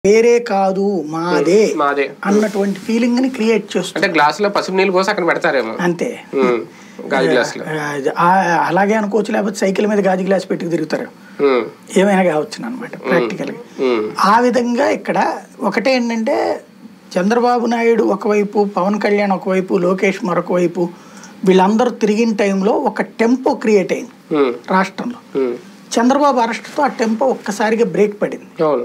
వేరే కాదు మాదే మాదే అన్నటువంటి ఫీలింగ్ ని క్రియేట్ చేస్తుంది అంటే గ్లాస్ లో పసుపు నీళ్ళు పోసి అక్కడ పెడతారేమో అంతే ఉమ్, గాజు గ్లాస్ లో ఆ, అలాగే అనుకోవచ్చు లేకపోతే సైకిల్ మీద గాజు గ్లాస్ పెట్టుకు తిరుగుతారు ఉమ్, ఏమైనా కావచ్చు అనమాట ప్రాక్టికల్గా ఉమ్, ఆ విధంగా ఇక్కడ ఒకటే ఏంటంటే చంద్రబాబు నాయుడు ఒకవైపు పవన్ కళ్యాణ్ ఒకవైపు లోకేష్ మరొక వైపు వీళ్ళందరూ తిరిగిన టైంలో ఒక టెంపో క్రియేట్ అయింది ఉమ్, రాష్ట్రంలో ఉమ్. చంద్రబాబు అరెస్ట్తో ఆ టెంపో ఒక్కసారిగా బ్రేక్ పడింది అవును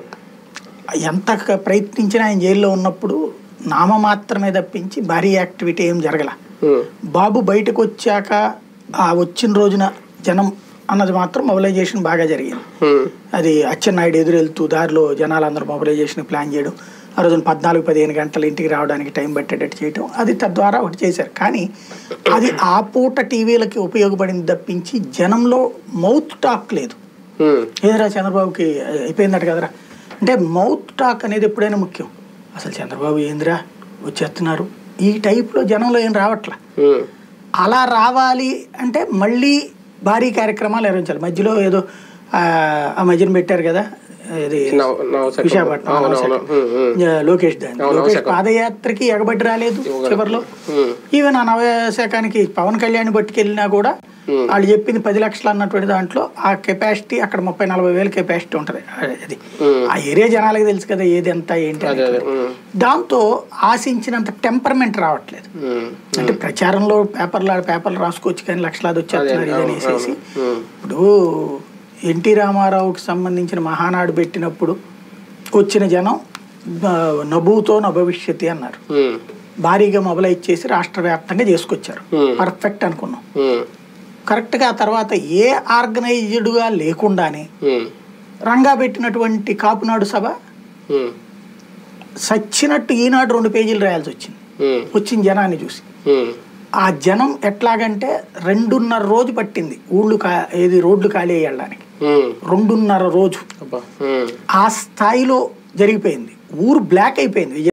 ఎంత క- ప్రయత్నించినా ఆయన జైల్లో ఉన్నప్పుడు నామ మాత్రమే తప్పించి భారీ యాక్టివిటీ ఏం జరగల ఉమ్, బాబు బయటకు వచ్చాక ఆ వచ్చిన రోజున జనం అన్నది మాత్రం మొబిలైజేషన్ బాగా జరిగింది ఉమ్, అది అచ్చెన్నాయుడు ఎదురెళ్తూ దారిలో జనాలందరూ మొబిలైజేషన్ ప్లాన్ చేయడం ఆ రోజున పద్నాలుగు పదిహేను గంటలు ఇంటికి రావడానికి టైం పట్టేటట్టు చేయడం అది తద్వారా ఒకటి చేశారు కానీ అది ఆ పూట టీవీలకి ఉపయోగపడింది తప్పించి జనంలో మౌత్ టాక్ లేదు ఉమ్, ఏదిరా చంద్రబాబుకి అయిపోయిందట కదరా అంటే మౌత్ టాక్ అనేది ఎప్పుడైనా ముఖ్యం అసలు చంద్రబాబు ఏందిరా వచ్చేస్తున్నారు ఈ టైప్లో జనంలో ఏం రావట్లా ఉమ్, అలా రావాలి అంటే మళ్ళీ భారీ కార్యక్రమాలు నిర్వహించాలి మధ్యలో ఏదో ఆ, ఆ మధ్యన పెట్టారు కదా ఇది నవ- నవశకం. విశాఖపట్నం అవును, అవును. నవశకం. ఉమ్, ఉమ్, ఆ, లోకేష్ దాని అవును, లోకేష్ నవశకం. పాదయాత్రకి ఎగబడి రాలేదు చివరిలో ఉమ్, ఈవెన్ ఆ నవశాఖానికి పవన్ కళ్యాణ్ పట్టుకెళ్ళినా కూడా వాళ్ళు చెప్పింది పది లక్షలు అన్నటువంటి దాంట్లో ఆ కెపాసిటీ అక్కడ ముప్పై నలభై వేల కెపాసిటీ ఉంటుంది అది ఉమ్. ఆ ఏరియా జనాలకి తెలుసు కదా ఏది ఎంత ఏంటి అదే అనేది. అదే ఉమ్, దాంతో ఆశించినంత టెంపర్మెంట్ రావట్లేదు ఉమ్, అంటే ప్రచారంలో పేపర్లు పేపర్లు రాసుకోవచ్చు కానీ లక్షలాది వచ్చేస్తున్నారు ఇది అనేసి ఉమ్, ఇప్పుడు ఎన్టీ రామారావుకి సంబంధించిన మహానాడు పెట్టినప్పుడు వచ్చిన జనం ఆ, నభూతో నభవిష్యతి అన్నారు ఉమ్, భారీగా మొబలైజ్ చేసి రాష్ట్ర వ్యాప్తంగా చేసుకొచ్చారు Hmm. పర్ఫెక్ట్ అనుకున్నాం ఉమ్, కరెక్ట్గా ఆ తర్వాత ఏ ఆర్గనైజ్డ్గా లేకుండానే ఉమ్, రంగా పెట్టినటువంటి కాపునాడు సభ ఉమ్, సచ్చినట్టు ఈనాడు రెండు పేజీలు రాయాల్సి వచ్చింది ఉమ్, వచ్చిన జనాన్ని చూసి ఉమ్, ఆ జనం ఎట్లాగంటే రెండున్నర రోజు పట్టింది ఊళ్ళు కా ఏది రోడ్లు ఖాళీ అయ్యడానికి ఉమ్, రెండున్నర రోజు అబ్బా ఉమ్. ఆ స్థాయిలో జరిగిపోయింది ఊరు బ్లాక్ అయిపోయింది